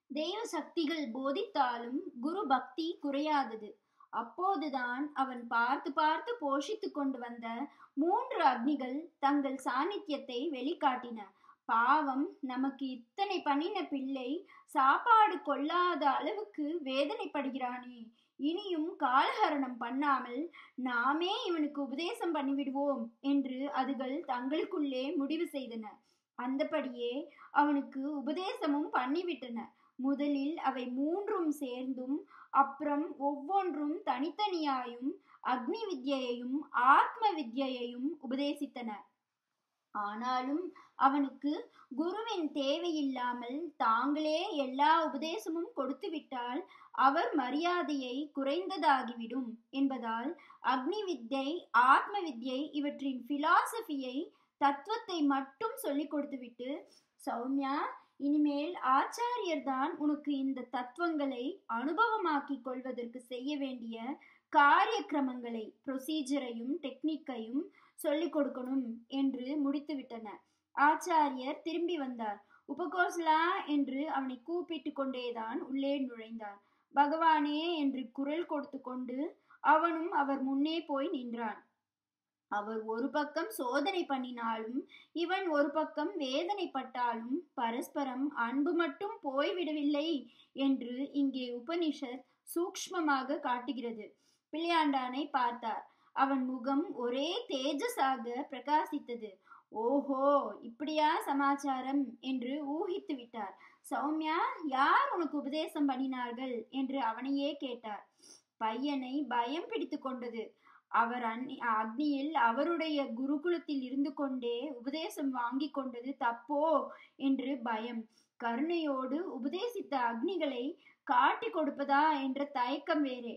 தெய்வ சக்திகள் போதித்தாலும் குரு பக்தி குறையாதது அப்போதுதான் அவன் பார்த்து பார்த்து போஷித்து கொண்டு வந்த மூன்று அக்னிகள் தங்கள் சாநித்தியத்தை வெளிக்காட்டின பாவம் நமக்கு இத்தனை பண்ணின பிள்ளை சாப்பாடு கொள்ளாத அளவுக்கு வேதனைப்படுகிறானே இனியும் காலஹரணம் பண்ணாமல் நாமே இவனுக்கு உபதேசம் பண்ணிவிடுவோம் என்று அதுகள் தங்களுக்குள்ளே முடிவு செய்தன அந்தபடியே அவனுக்கு உபதேசமும் பண்ணிவிட்டன முதலில் அவை மூன்றும் சேர்ந்தும் அப்புறம் ஒவ்வொன்றும் தனித்தனியாயும் அக்னி வித்யையையும் ஆத்ம வித்யையையும் உபதேசித்தன ஆனாலும் அவனுக்கு குருவின் தேவையில்லாமல் தாங்களே எல்லா உபதேசமும் கொடுத்து விட்டால் அவர் மரியாதையை குறைந்ததாகிவிடும் என்பதால் அக்னி வித்யை ஆத்ம வித்யை இவற்றின் பிலாசபியை தத்துவத்தை மட்டும் சொல்லிக் கொடுத்துவிட்டு சௌமியா இனிமேல் ஆச்சாரியர் தான் உனக்கு இந்த தத்துவங்களை அனுபவமாக்கிக் கொள்வதற்கு செய்ய வேண்டிய காரிய கிரமங்களை ப்ரொசீஜரையும் டெக்னிக்கையும் சொல்லிக் கொடுக்கணும் என்று முடித்துவிட்டன ஆச்சாரியர் திரும்பி வந்தார் உபகோசலா என்று அவனை கூப்பிட்டு கொண்டேதான் உள்ளே நுழைந்தார் பகவானே என்று குரல் கொடுத்து கொண்டு அவனும் அவர் முன்னே போய் நின்றான் அவர் ஒரு பக்கம் சோதனை பண்ணினாலும் இவன் ஒரு பக்கம் வேதனைப்பட்டாலும் பரஸ்பரம் அன்பு மட்டும் போய்விடவில்லை என்று இங்கே உபனிஷத் சூக்ஷ்மமாக காட்டுகிறது பிள்ளையாண்டானை பார்த்தார் அவன் முகம் ஒரே தேஜஸாக பிரகாசித்தது ஓஹோ இப்படியா சமாச்சாரம் என்று ஊகித்து விட்டார் சௌமியா யார் உனக்கு உபதேசம் பண்ணினார்கள் என்று அவனையே கேட்டார் பையனை பயம் பிடித்து கொண்டது அவர் அக்னியில் அவருடைய குருகுலத்தில் இருந்து கொண்டே உபதேசம் வாங்கி கொண்டது தப்போ என்று பயம் கருணையோடு உபதேசித்த அக்னிகளை காட்டி கொடுப்பதா என்ற தயக்கம் வேறே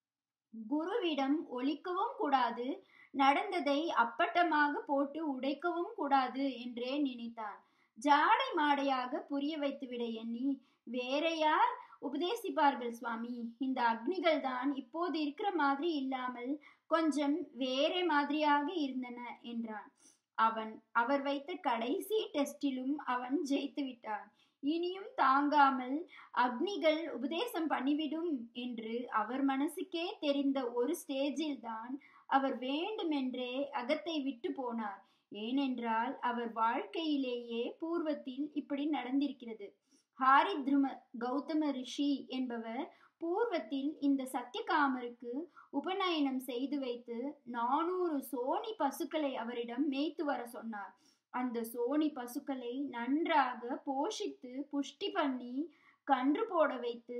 குருவிடம் ஒழிக்கவும் கூடாது நடந்ததை அப்பட்டமாக போட்டு உடைக்கவும் கூடாது என்றே நினைத்தான் ஜாடை மாடையாக புரிய வைத்துவிட எண்ணி வேற யார் உபதேசிப்பார்கள் சுவாமி இந்த அக்னிகள் தான் இப்போது இருக்கிற மாதிரி இல்லாமல் கொஞ்சம் வேற மாதிரியாக இருந்தன என்றான் அவன் அவர் வைத்த கடைசி டெஸ்டிலும் அவன் ஜெயித்து விட்டான் இனியும் தாங்காமல் அக்னிகள் உபதேசம் பண்ணிவிடும் என்று அவர் மனசுக்கே தெரிந்த ஒரு ஸ்டேஜில் தான் அவர் வேண்டுமென்றே அகத்தை விட்டு போனார் ஏனென்றால் அவர் வாழ்க்கையிலேயே பூர்வத்தில் இப்படி நடந்திருக்கிறது ஹாரித்ரும கௌதம ரிஷி என்பவர் பூர்வத்தில் இந்த சத்தியகாமருக்கு உபநயனம் செய்து வைத்து நானூறு சோனி பசுக்களை அவரிடம் மேய்த்து வர சொன்னார் அந்த சோனி பசுக்களை நன்றாக போஷித்து புஷ்டி பண்ணி கன்று போட வைத்து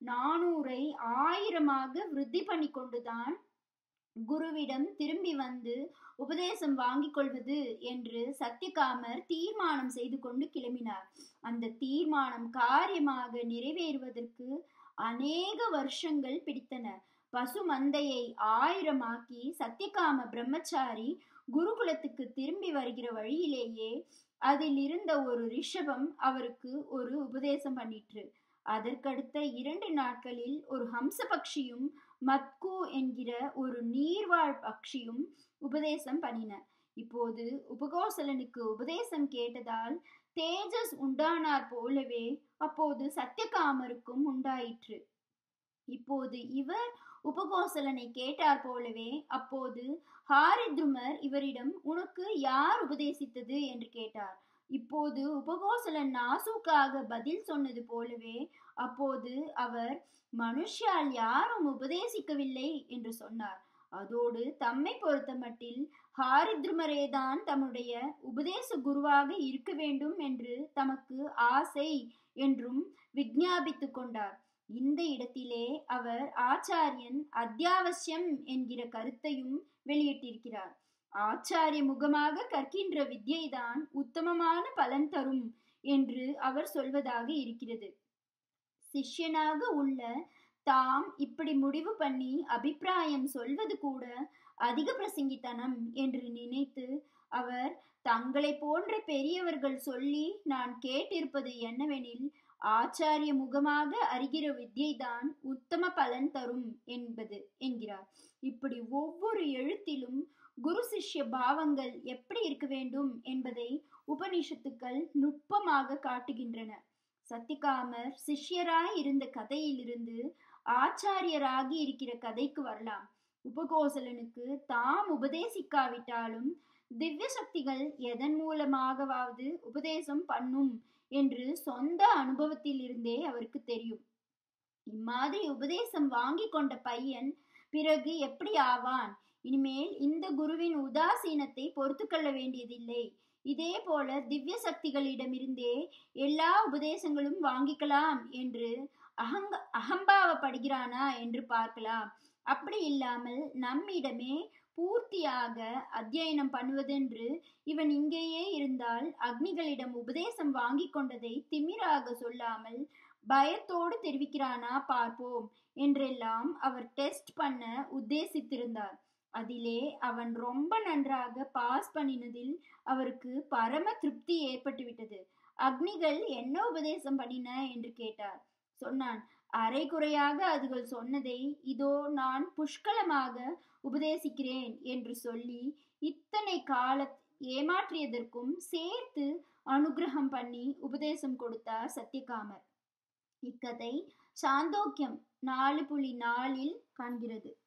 நானூரை ஆயிரமாக விருத்தி பண்ணி கொண்டுதான் குருவிடம் திரும்பி வந்து உபதேசம் வாங்கிக் கொள்வது என்று சத்தியகாமர் தீர்மானம் செய்து கொண்டு கிளம்பினார் அந்த தீர்மானம் காரியமாக நிறைவேறுவதற்கு அநேக வருஷங்கள் பிடித்தன பசு மந்தையை ஆயிரமாக்கி சத்தியகாம பிரம்மச்சாரி குருகுலத்துக்கு திரும்பி வருகிற வழியிலேயே அதில் இருந்த ஒரு ரிஷபம் அவருக்கு ஒரு உபதேசம் பண்ணிற்று அதற்கடுத்த இரண்டு நாட்களில் ஒரு ஹம்ச பக்ஷியும் மத்கு என்கிற ஒரு நீர்வாழ் பக்ஷியும் உபதேசம் பண்ணின இப்போது உபகோசலனுக்கு உபதேசம் கேட்டதால் தேஜஸ் உண்டானார் போலவே அப்போது சத்தியகாமருக்கும் உண்டாயிற்று இப்போது இவர் உபகோசலனை கேட்டார் போலவே அப்போது ஹாரித்ருமர் இவரிடம் உனக்கு யார் உபதேசித்தது என்று கேட்டார் இப்போது உபகோசலன் நாசுக்காக பதில் சொன்னது போலவே அப்போது அவர் மனுஷால் யாரும் உபதேசிக்கவில்லை என்று சொன்னார் அதோடு தம்மை பொறுத்த மட்டில் ஹாரித்ருமரேதான் தம்முடைய உபதேச குருவாக இருக்க வேண்டும் என்று தமக்கு ஆசை என்றும் விஜாபித்து கொண்டார் இந்த இடத்திலே அவர் ஆச்சாரியன் அத்தியாவசியம் என்கிற கருத்தையும் வெளியிட்டிருக்கிறார் ஆச்சாரிய முகமாக கற்கின்ற வித்யைதான் உத்தமமான பலன் தரும் என்று அவர் சொல்வதாக இருக்கிறது சிஷ்யனாக உள்ள தாம் இப்படி முடிவு பண்ணி அபிப்பிராயம் சொல்வது கூட அதிக பிரசங்கித்தனம் என்று நினைத்து அவர் தங்களை போன்ற பெரியவர்கள் சொல்லி நான் கேட்டிருப்பது என்னவெனில் ஆச்சாரிய முகமாக அறிகிற வித்யைதான் உத்தம பலன் தரும் என்பது என்கிறார் இப்படி ஒவ்வொரு எழுத்திலும் குரு சிஷ்ய பாவங்கள் எப்படி இருக்க வேண்டும் என்பதை உபனிஷத்துக்கள் நுட்பமாக காட்டுகின்றன சத்திகாமர் சிஷ்யராய் இருந்த கதையிலிருந்து ஆச்சாரியராகி இருக்கிற கதைக்கு வரலாம் உபகோசலனுக்கு தாம் உபதேசிக்காவிட்டாலும் திவ்ய சக்திகள் எதன் மூலமாகவாவது உபதேசம் பண்ணும் என்று சொந்த அனுபவத்தில் இருந்தே அவருக்கு தெரியும் இம்மாதிரி உபதேசம் வாங்கி கொண்ட பையன் பிறகு எப்படி ஆவான் இனிமேல் இந்த குருவின் உதாசீனத்தை பொறுத்து கொள்ள வேண்டியதில்லை இதே போல திவ்ய சக்திகளிடமிருந்தே எல்லா உபதேசங்களும் வாங்கிக்கலாம் என்று அகங்க அகம்பாவப்படுகிறானா என்று பார்க்கலாம் அப்படி இல்லாமல் நம்மிடமே பூர்த்தியாக அத்தியனம் பண்ணுவதென்று இவன் இங்கேயே இருந்தால் அக்னிகளிடம் உபதேசம் வாங்கி கொண்டதை திமிராக சொல்லாமல் பயத்தோடு தெரிவிக்கிறானா பார்ப்போம் என்றெல்லாம் அவர் டெஸ்ட் பண்ண உத்தேசித்திருந்தார் அதிலே அவன் ரொம்ப நன்றாக பாஸ் பண்ணினதில் அவருக்கு பரம திருப்தி ஏற்பட்டு விட்டது அக்னிகள் என்ன உபதேசம் பண்ணின என்று கேட்டார் சொன்னான் அரை குறையாக அதுகள் சொன்னதை இதோ நான் புஷ்கலமாக உபதேசிக்கிறேன் என்று சொல்லி இத்தனை கால ஏமாற்றியதற்கும் சேர்த்து அனுகிரகம் பண்ணி உபதேசம் கொடுத்தார் சத்யகாமர் இக்கதை சாந்தோக்கியம் நாலு புள்ளி நாலில் காண்கிறது